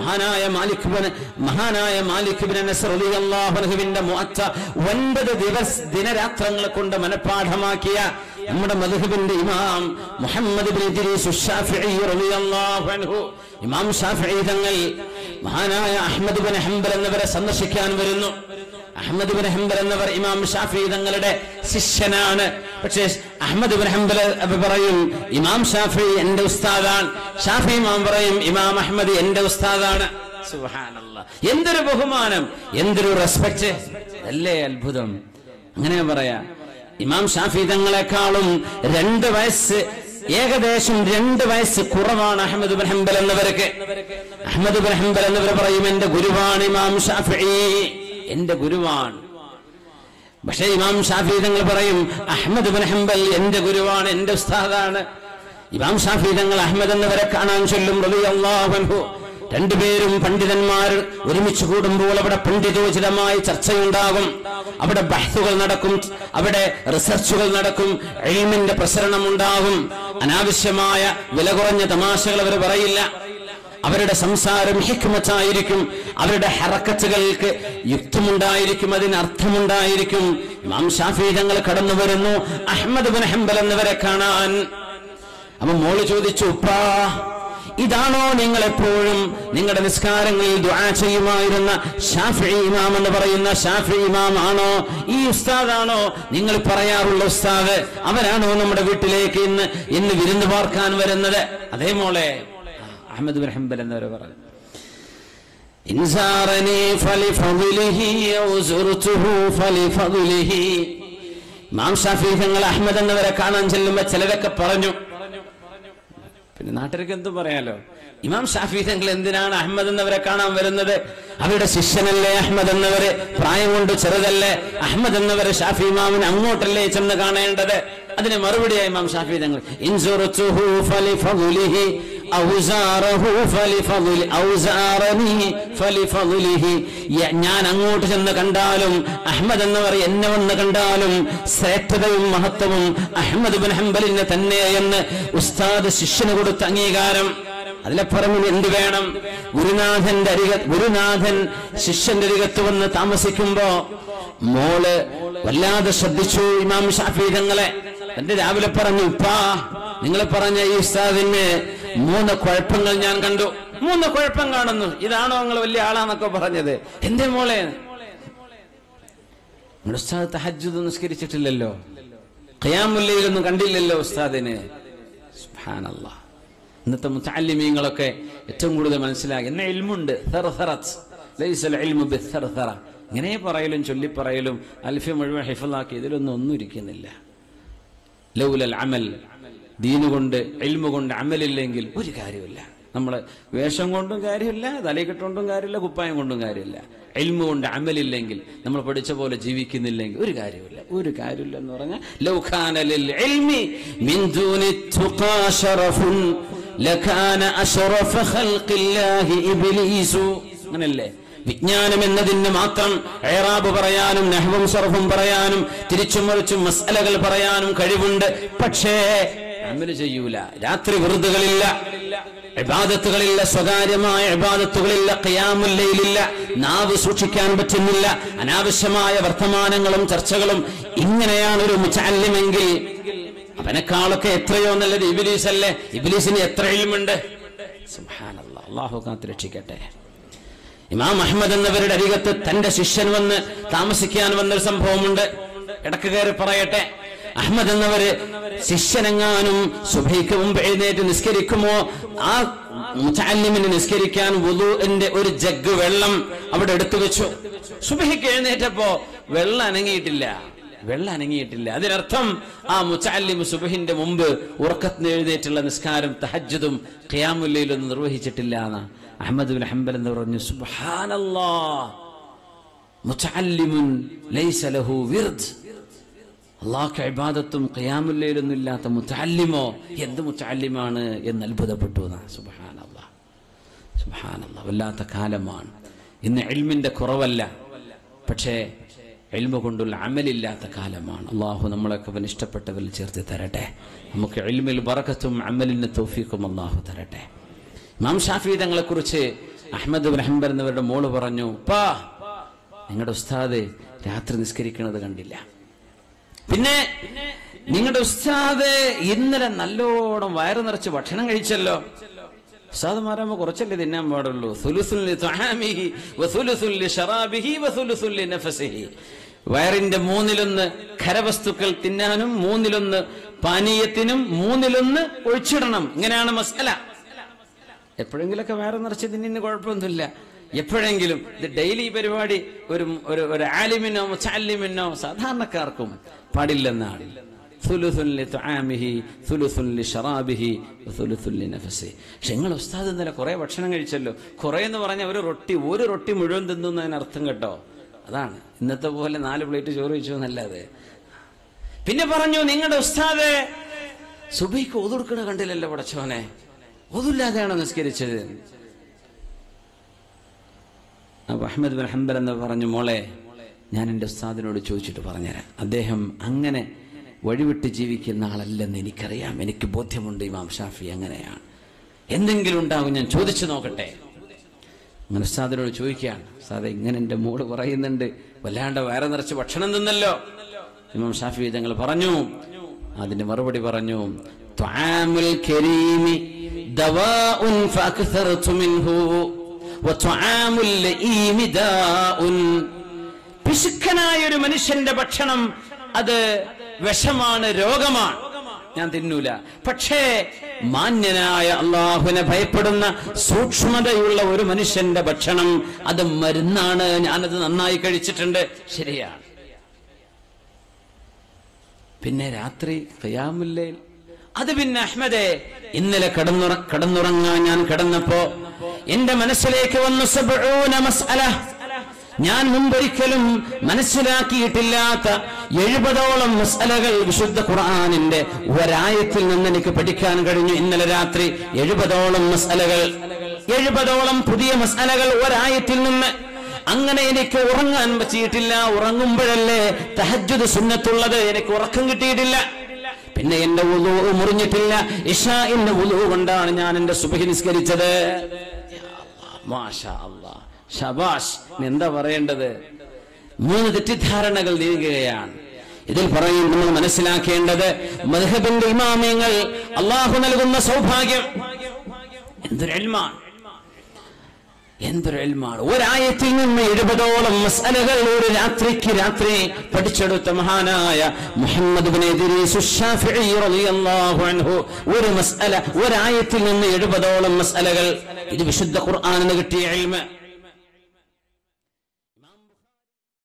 മഹാനായ മാലിക് ബിൻ മഹാനായ മാലിക് ബിൻ അനസ് റളിയല്ലാഹു അൻഹുവിന്റെ മുഅത്ത ഒൻപത് ദിവസ ദിനരാത്രങ്ങൾ കൊണ്ട് മനഃപ്പാഠമാക്കിയ നമ്മുടെ മദ്ഹബിന്റെ ഇമാം മുഹമ്മദ് ബിൻ ഇദ്രീസ് ഷാഫിഈ റളിയല്ലാഹു അൻഹു ഇമാം ഷാഫിഈ തങ്ങൾ മഹാനായ അഹ്മദ് ബിൻ ഹംബൽ എന്നിവരെ സന്ദർശിക്കാൻ വരുന്നു അഹമ്മദ് ബിൻ ഹംബൽ എന്നവർ ഇമാം ഷാഫി തങ്ങളുടെ ശിഷ്യനാണ് പക്ഷേ അഹമ്മദ് ബിൻ ഹംബൽ അപ്പൊ പറയും ഇമാം ഷാഫി എന്റെ ഉസ്താദാണ് ഷാഫി ഇമാം പറയും ഇമാം അഹമ്മദ് എന്റെ ഉസ്താദാണ് സുബ്ഹാനല്ലാഹ്. എന്തൊരു ബഹുമാനം എന്തൊരു റെസ്പെക്ട് അല്ലേ അത്ഭുതം അങ്ങനെ പറയാ ഇമാം ഷാഫി തങ്ങളെക്കാളും രണ്ട് വയസ്സ് ഏകദേശം രണ്ട് വയസ്സ് കുറവാണ് അഹമ്മദ് ബിൻ ഹംബൽ എന്നവർക്ക് അഹമ്മദ് ബിൻ ഹംബൽ എന്നിവർ പറയും എന്റെ ഗുരുവാണ് ഇമാം ഷാഫി എന്റെ ഗുരുവാണ് പക്ഷേ ഇമാം ഷാഫി തങ്ങൾ പറയും അഹമ്മദ് ബിൻ ഹംബൽ എന്റെ ഗുരുവാണ് എന്റെ ഉസ്താദാണ് ഇമാം ഷാഫി തങ്ങൾ അഹമ്മദ് എന്നവരെ കാണാൻ ചൊല്ലും റളിയല്ലാഹു അൻഹു രണ്ടുപേരും പണ്ഡിതന്മാർ ഒരുമിച്ച് കൂടുമ്പോൾ അവിടെ പണ്ഡിതോചിതമായ ചർച്ചയുണ്ടാകും അവിടെ ബഹ്സുകൾ നടക്കും അവിടെ റിസർച്ചുകൾ നടക്കും എൽമിന്റെ പ്രസരണം ഉണ്ടാകും അനാവശ്യമായ വില കുറഞ്ഞ തമാശകൾ അവർ പറയില്ല അവരുടെ സംസാരം ഹിക്മത്തായിരിക്കും അവരുടെ ഹറക്കത്തുകൾക്ക് യുക്തമുണ്ടായിരിക്കും അതിന് അർത്ഥമുണ്ടായിരിക്കും ഇമാം ഷാഫി തങ്ങൾ കടന്നു വരുന്നു അഹമ്മദ് ബിൻ ഹംബൽ എന്നിവരെ കാണാൻ അപ്പൊ മോള് ചോദിച്ചു ഉപ്പാ ഇതാണോ നിങ്ങൾ എപ്പോഴും നിങ്ങളുടെ നിസ്കാരങ്ങളിൽ ദുആ ചെയ്യുമായിരുന്ന ഷാഫി ഇമാം എന്ന് പറയുന്ന ഷാഫി ഇമാം ആണോ ഈ ഉസ്താദാണോ നിങ്ങൾ പറയാറുള്ള ഉസ്താദ് അവരാണോ നമ്മുടെ വീട്ടിലേക്ക് ഇന്ന് ഇന്ന് വിരുന്ന് പാർക്കാൻ വരുന്നത് അതേ മോളെ അഹമ്മദ് ബിൻ ഹംബൽ എന്നവർ പറഞ്ഞു إن زارني فلفضله أو زرته فلفضله ഇമാം ഷാഫി തങ്ങൾ അഹമ്മദ് എന്നവരെ കാണാൻ ചെല്ലുമ്പോ ചിലരൊക്കെ പറഞ്ഞു പിന്നെ നാട്ടുകാർക്ക് എന്തും പറയാലോ ഇമാം ഷാഫി തങ്ങൾ എന്തിനാണ് അഹമ്മദ് എന്നവരെ കാണാൻ വരുന്നത് അവരുടെ ശിഷ്യനല്ലേ അഹമ്മദ് എന്നവര് പ്രായം കൊണ്ട് ചെറുതല്ലേ അഹമ്മദ് എന്നവര് ഷാഫി ഇമാമിന് അങ്ങോട്ടല്ലേ ചെന്ന് കാണേണ്ടത് അതിന് മറുപടിയായി ഇമാം ഷാഫി തങ്ങൾ ഇൻസുറത്തുഹു ഫലിഫളുലിഹി ഔസാറഹു ഫലിഫളുലി ഔസാറനി ഫലിഫളുലിഹി യ- ഞാൻ അങ്ങോട്ട് ചെന്ന് കണ്ടാലും അഹമ്മദ് എന്നവർ എന്നെ വന്ന് കണ്ടാലും ശ്രേഷ്ഠതയും മഹത്വവും അഹമ്മദ് ബിൻ ഹംബലിന് തന്നെ എന്ന് ഉസ്താദ് ശിഷ്യന് കൊടുത്ത അംഗീകാരം അതിലപ്പുറം ഇനി എന്ത് വേണം ഗുരുനാഥന്റെ അരിക ഗുരുനാഥൻ ശിഷ്യന്റെ അരികത്ത് വന്ന് താമസിക്കുമ്പോ മോള് വല്ലാതെ ശ്രദ്ധിച്ചു ഇമാം ഷാഫി തങ്ങളെ എന്റെ രാവിലെ പറഞ്ഞു ഉപ്പാ നിങ്ങൾ പറഞ്ഞ ഈ ഉസ്താദിന് മൂന്ന് കുഴപ്പങ്ങൾ ഞാൻ കണ്ടു മൂന്ന് കുഴപ്പം കാണുന്നു ഇതാണോ നിങ്ങൾ വലിയ ആളാന്നൊക്കെ പറഞ്ഞത് എന്റെ മോളെ നമ്മുടെ ഉസ്താദ് തഹജ്ജുദ് നിസ്കരിച്ചിട്ടില്ലല്ലോ ഖിയാമുല്ലയിലൊന്നും കണ്ടില്ലല്ലോ ഉസ്താദിന് സുബ്ഹാനല്ലാഹ് ഇന്നത്തെ മുത്തല്ലിമീങ്ങളൊക്കെ ഏറ്റവും കൂടുതൽ മനസ്സിലാക്കി എന്ന ഇൽമുണ്ട് തർതറത്ത്. ലൈസൽ ഇൽമു ബിത്തർതറ. ഇങ്ങനെ പറയലും ചൊല്ലിപ്പറയലും അൽഫി മുഴുവൻ ഹിഫലാക്കി ഇതിലൊന്നും ഒന്നും ഇരിക്കുന്നില്ല ലൗലൽ അമൽ ദീന് കൊണ്ട് ഇൽമു കൊണ്ട് അമലില്ലെങ്കിൽ ഒരു കാര്യമില്ല നമ്മൾ വേഷം കൊണ്ടും കാര്യമില്ല തലക്കെട്ടുകൊണ്ടും കാര്യമില്ല കുപ്പായം കൊണ്ടും കാര്യമില്ല ഇൽമു കൊണ്ട് അമലില്ലെങ്കിൽ നമ്മൾ പഠിച്ച പോലെ ജീവിക്കുന്നില്ലെങ്കിൽ ഒരു കാര്യമില്ല ഒരു കാര്യമില്ല എന്ന് പറഞ്ഞാൽ ലൗഖാന ലിൽ ഇൽമി മിൻ ദൂനി തുഖാ ശറഫുൻ ലകാന അശ്റഫ ഖൽഖില്ലാഹി ഇബ്ലീസു അങ്ങനല്ലേ വിജ്ഞാനം എന്നതിന് മാത്രം ഏറാബ് പറയാനും നെഹ്വും സർഫും പറയാനും തിരിച്ചും മറിച്ചും മസാലകൾ പറയാനും കഴിവുണ്ട് പക്ഷേ അമല് ചെയ്യൂല രാത്രി വെറുതുകളില്ല ഇബാദത്തുകളില്ല സ്വകാര്യമായ ഇബാദത്തുകളില്ല ഖിയാമുല്ലയിലില്ല നാവ് സൂക്ഷിക്കാൻ പറ്റുന്നില്ല അനാവശ്യമായ വർത്തമാനങ്ങളും ചർച്ചകളും ഇങ്ങനെയാണ് ഒരു മുച്ചാല്യമെങ്കിൽ അവനെക്കാളൊക്കെ എത്രയോ നല്ലത് ഇബിലീസ് അല്ലേ ഇബിലീസിന് എത്ര ഇൽമുണ്ട് സുബ്ഹാനല്ലാഹ് അള്ളാഹു കാത്ത് രക്ഷിക്കട്ടെ ഇമാം അഹമ്മദ് എന്നവരുടെ അരികത്ത് തന്റെ ശിഷ്യൻ വന്ന് താമസിക്കാൻ വന്നൊരു സംഭവമുണ്ട് ഇടക്ക് കയറി പറയട്ടെ അഹമ്മദ് എന്നവര് ശിഷ്യനെങ്ങാനും സുബൈക്ക് മുമ്പ് എഴുന്നേറ്റ് നിസ്കരിക്കുമോ ആ മുച്ചാലിമിന് നിസ്കരിക്കാൻ വുളുവിന്റെ ഒരു ജഗ് വെള്ളം അവിടെ എടുത്തു വെച്ചു സുബൈക്ക് എഴുന്നേറ്റപ്പോ വെള്ളം അനങ്ങിയിട്ടില്ല വെള്ളം അനങ്ങിയിട്ടില്ല അതിനർത്ഥം ആ മുച്ചാലിം സുബഹിന്റെ മുമ്പ് ഉറക്കത്തിന് എഴുന്നേറ്റുള്ള നിസ്കാരം തഹജ്ജുദും ഖിയാമുല്ലയിലൊന്നും നിർവഹിച്ചിട്ടില്ല എന്ന് അഹമ്മദ് ബിൻ ഹംബൽ എന്ന് പറഞ്ഞു സുബ്ഹാനല്ലാ മുത്തഅല്ലിമുൻ ലൈസ ലഹു വിർദ് അള്ളാഹ്ക്ക് ഇബാദത്തും ഖിയാമുല്ലയിലൊന്നും ഇല്ലാത്ത മുത്തഅല്ലിമോ എന്ത് മുത്തഅല്ലിമാണ് എന്ന് അത്ഭുതപ്പെട്ടു എന്നാ സുബ്ഹാനല്ലാ സുബ്ഹാനല്ലാ വല്ലാത്ത കാലമാണ് ഇന്ന് ഇൽമിന്റെ കുറവല്ല പക്ഷേ എൽമ കൊണ്ടുള്ള അമലില്ലാത്ത കാലമാണ് അള്ളാഹു നമ്മളൊക്കെ അവൻ ഇഷ്ടപ്പെട്ടവരിൽ ചേർത്ത് തരട്ടെ നമുക്ക് എൽമിൽ ബറക്കത്തും അമലിന് തൗഫീഖും അള്ളാഹു തരട്ടെ ഇമാം ഷാഫി തങ്ങളെ കുറിച്ച് അഹമ്മദ് ബിൻ ഹംബൽ എന്നവരുടെ മോള് പറഞ്ഞു പാ നിങ്ങളുടെ ഉസ്താദ് രാത്രി നിസ്കരിക്കുന്നത് കണ്ടില്ല പിന്നെ നിങ്ങളുടെ ഉസ്താദ് ഇന്നലെ നല്ലോണം വയറ് നിറച്ച് ഭക്ഷണം കഴിച്ചല്ലോ ഉസ്താദുമാരാകുമ്പോ കുറച്ചല്ലേ തിന്നാൻ പാടുള്ളൂ സുലുസുൽ ലി തുആമിഹി വസുലുസുൽ ലി ശറാബിഹി വസുലുസുൽ ലി നഫസിഹി വയറിന്റെ മൂന്നിലൊന്ന് ഖരവസ്തുക്കൾ തിന്നാനും മൂന്നിലൊന്ന് പാനീയത്തിനും മൂന്നിലൊന്ന് ഒഴിച്ചിടണം ഇങ്ങനെയാണ് മസാല എപ്പോഴെങ്കിലൊക്കെ വയറ് നിറച്ച് തിന്നിന് കുഴപ്പമൊന്നുമില്ല എപ്പോഴെങ്കിലും ഇത് ഡെയിലി പരിപാടി ഒരു ഒരു ഒരു ആലിമിനോ മുച്ചാലിമിനോ സാധാരണക്കാർക്കും പാടില്ലെന്നാണ് സുലുസുൻ ലി തുആമിഹി, സുലുസുൻ ലി ശറാബിഹി, വസുലുസുൻ ലി നഫസിഹി. പക്ഷെ നിങ്ങൾ ഉസ്താദ് ഇന്നലെ കുറെ ഭക്ഷണം കഴിച്ചല്ലോ കുറെ എന്ന് പറഞ്ഞാൽ ഒരു റൊട്ടി ഒരു റൊട്ടി മുഴുവൻ തിന്നുന്നതിന് അർത്ഥം കേട്ടോ അതാണ് ഇന്നത്തെ പോലെ നാല് പ്ലേറ്റ് ചോറ് കഴിച്ചു എന്നല്ലാതെ പിന്നെ പറഞ്ഞു നിങ്ങളുടെ ഉസ്താദ് സുബൈക്ക് ഒതുടുക്കണ കണ്ടില്ലല്ലോ പടച്ചോനെ ഒതുല്ലാതെയാണോ നിസ്കരിച്ചത് അപ്പൊ അഹമ്മദ് ബിൻ ഹംബൽ എന്ന് പറഞ്ഞു മോളെ ഞാൻ എൻ്റെ ഉസ്താദിനോട് ചോദിച്ചിട്ട് പറഞ്ഞുതരാം അദ്ദേഹം അങ്ങനെ വഴിവിട്ട് ജീവിക്കുന്ന ആളല്ലെന്ന് എനിക്കറിയാം എനിക്ക് ബോധ്യമുണ്ട് ഇമാം ഷാഫി അങ്ങനെയാണ് എന്തെങ്കിലും ഉണ്ടാകും ഞാൻ ചോദിച്ചു നോക്കട്ടെ അങ്ങനെ ഉസ്താദിനോട് ചോദിക്കുകയാണ് ഉസ്താദെ ഇങ്ങനെ എൻ്റെ മോള് പറയുന്നുണ്ട് വല്ലാണ്ട് വയറ് നിറച്ച് ഭക്ഷണം തിന്നല്ലോ ഇമാം ഷാഫി തങ്ങൾ പറഞ്ഞു അതിന് മറുപടി പറഞ്ഞു ത്വാമുൽ കരീമി ദവാഉൻ ഫഅക്തറതു മിൻഹു വത്വാമുൽ ലഈമി ദാഉൻ പിശുക്കനായ ഒരു മനുഷ്യന്റെ ഭക്ഷണം അത് വിഷമാണ് രോഗമാണ് ഞാൻ തിന്നൂല പക്ഷേ മാന്യനായ അള്ളാഹുവിനെ ഭയപ്പെടുന്ന സൂക്ഷ്മതയുള്ള ഒരു മനുഷ്യന്റെ ഭക്ഷണം അത് മരുന്നാണ് ഞാനത് നന്നായി കഴിച്ചിട്ടുണ്ട് ശരിയാണ് പിന്നെ രാത്രി ഖിയാമുല്ലയിൽ അത് പിന്നെ അഹ്മദേ ഇന്നലെ കടന്നുറ കടന്നുറങ്ങാൻ ഞാൻ കിടന്നപ്പോ എന്റെ മനസ്സിലേക്ക് വന്നു സബ്ഊന മസ്അല ഞാൻ മുമ്പൊരിക്കലും മനസ്സിലാക്കിയിട്ടില്ലാത്ത എഴുപതോളം മസ്അലകൾ വിശുദ്ധ ഖുർആാനിന്റെ ഒരായത്തിൽ നിന്ന് എനിക്ക് പഠിക്കാൻ കഴിഞ്ഞു ഇന്നലെ രാത്രി എഴുപതോളം മസ്അലകൾ എഴുപതോളം പുതിയ മസ്അലകൾ ഒരായത്തിൽ നിന്ന് അങ്ങനെ എനിക്ക് ഉറങ്ങാൻ പറ്റിയിട്ടില്ല ഉറങ്ങുമ്പോഴല്ലേ തഹജ്ജുദ് സുന്നത്തുള്ളത് എനിക്ക് ഉറക്കം കിട്ടിയിട്ടില്ല പിന്നെ എന്റെ ഉളു മുറിഞ്ഞിട്ടില്ല ഇഷാഇന്റെ ഉളു കൊണ്ടാണ് ഞാൻ എന്റെ സുബഹി നിസ്കരിച്ചത് മാഷാ അല്ലാ ഷബാഷ് ഇനി എന്താ പറയേണ്ടത് മൂന്ന് തെറ്റിദ്ധാരണകൾ നീങ്ങുകയാണ് ഇതിൽ പറയും നമ്മൾ മനസ്സിലാക്കേണ്ടത് മദ്ഹബിന്റെ ഇമാമ്യങ്ങൾ അള്ളാഹു നൽകുന്ന സൗഭാഗ്യം എന്തൊരു എൽമാണ് എന്തൊരു എൽമാണ് ഒരായത്തിൽ നിന്ന് എഴുപതോളം മസലകൾ ഒരു രാത്രിക്ക് രാത്രി പഠിച്ചെടുത്ത മഹാനായ മുഹമ്മദ് ബിൻ ഇദ്രീസ് ശാഫിഈ റളിയല്ലാഹു അൻഹു ഒരു മസ്അല ഒരായത്തിൽ നിന്ന് എഴുപതോളം മസ്അലകൾ ഇത് വിശുദ്ധ ഖുർആനിന് കിട്ടിയ ഇൽമ